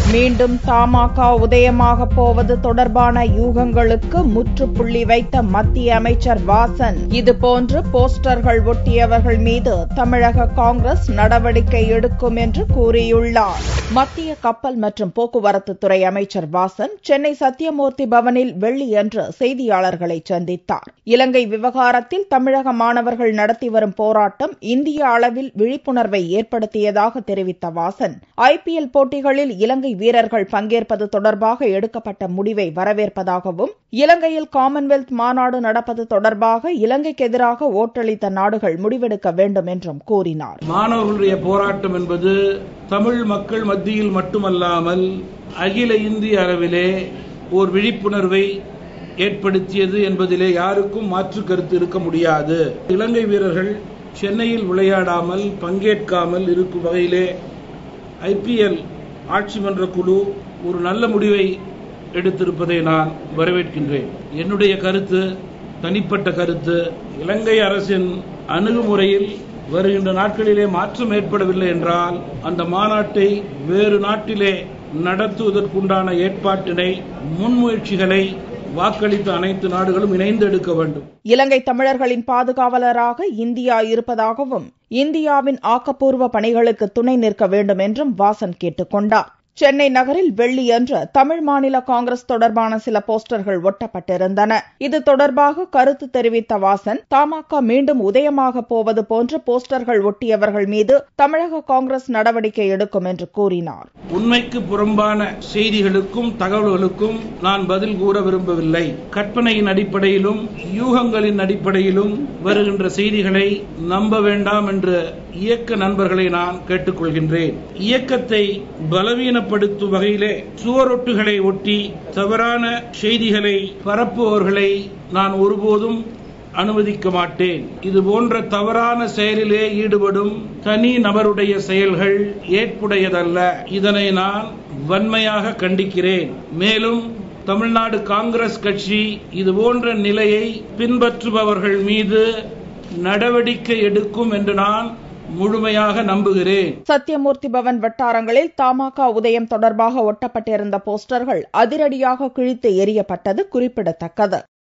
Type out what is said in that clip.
மீண்டும் தமாக உதயமாக போவது தொடர்பான யூகங்களுக்கு முற்றுப்புள்ளி வைத்த மத்திய அமைச்சர் வாசன் இதுபோன்று போஸ்டர்கள் ஒட்டியவர்கள் மீது தமிழக காங்கிரஸ் நடவடிக்கை எடுக்கும் என்று கூறியுள்ளார் மத்திய கப்பல் மற்றும் போக்குவரத்து துறை அமைச்சர் வாசன் சென்னை சத்தியமூர்த்தி பவனில் வெள்ளியன்று செய்தியாளர்களை சந்தித்தார் இலங்கை விவகாரத்தில் தமிழக மாணவர்கள் நடத்தி வரும் போராட்டம் இந்திய அளவில் விழிப்புணர்வை ஏற்படுத்தியதாக தெரிவித்த வாசன் ஐபிஎல் போட்டிகளில் இலங்கை வீரர்கள் பங்கேற்பது தொடர்பாக எடுக்கப்பட்ட முடிவை வரவேற்பதாகவும் இலங்கையில் காமன்வெல்த் மாநாடு நடப்பது தொடர்பாக இலங்கைக்கு எதிராக ஓட்டளித்த நாடுகள் முடிவெடுக்க வேண்டும் என்றும் கூறினார் மாணவர்களுடைய போராட்டம் என்பது தமிழ் மக்கள் மத்தியில் மட்டுமல்லாமல் அகில இந்திய அளவிலே ஓர் விழிப்புணர்வை ஏற்படுத்தியது என்பதிலே யாருக்கும் மாற்று கருத்து இருக்க முடியாது இலங்கை வீரர்கள் சென்னையில் விளையாடாமல் பங்கேற்காமல் இருக்கும் வகையிலே ஐபிஎல் ஆட்சி மன்ற குழு ஒரு நல்ல முடிவை எடுத்திருப்பதை நான் வரவேற்கின்றேன் என்னுடைய கருத்து தனிப்பட்ட கருத்து இலங்கை அரசின் அணுகுமுறையில் வருகின்ற நாட்களிலே மாற்றம் ஏற்படவில்லை என்றால் அந்த மாநாட்டை வேறு நாட்டிலே நடத்துவதற்குண்டான ஏற்பாட்டினை முன்முயற்சிகளை வாக்களித்த அனைத்து நாடுகளும் இணைந்து எடுக்க வேண்டும் இலங்கை தமிழர்களின் பாதுகாவலராக இந்தியா இருப்பதாகவும் இந்தியாவின் ஆக்கப்பூர்வ பணிகளுக்கு துணை நிற்க வேண்டும் என்றும் வாசன் கேட்டுக் கொண்டார் சென்னை நகரில் வெள்ளியன்று தமிழ் மாநில காங்கிரஸ் தொடர்பான சில போஸ்டர்கள் ஒட்டப்பட்டிருந்தன இது தொடர்பாக கருத்து தெரிவித்த வாசன் தமாக மீண்டும் உதயமாக போவது போன்ற போஸ்டர்கள் ஒட்டியவர்கள் மீது தமிழக காங்கிரஸ் நடவடிக்கை எடுக்கும் என்று கூறினார் உண்மைக்கு புறம்பான செய்திகளுக்கும் தகவல்களுக்கும் நான் பதில் கூற விரும்பவில்லை கற்பனையின் அடிப்படையிலும் யூகங்களின் அடிப்படையிலும் வருகின்ற செய்திகளை நம்ப வேண்டாம் என்று இயக்க நண்பர்களை நான் கேட்டுக்கொள்கின்றேன் இயக்கத்தை பலவீனப்படுத்தும் வகையிலே சுவரொட்டுகளை ஒட்டி தவறான செய்திகளை பரப்புபவர்களை நான் ஒருபோதும் அனுமதிக்க மாட்டேன் இது போன்ற தவறான செயலிலே ஈடுபடும் தனி நபருடைய செயல்கள் ஏற்புடையதல்ல இதனை நான் வன்மையாக கண்டிக்கிறேன் மேலும் தமிழ்நாடு காங்கிரஸ் கட்சி இது போன்ற நிலையை பின்பற்றுபவர்கள் மீது நடவடிக்கை எடுக்கும் என்று நான் முழுமையாக நம்புகிறேன் சத்தியமூர்த்தி பவன் வட்டாரங்களில் தமாக உதயம் தொடர்பாக ஒட்டப்பட்டிருந்த போஸ்டர்கள் அதிரடியாக கிழித்து எறியப்பட்டது குறிப்பிடத்தக்கது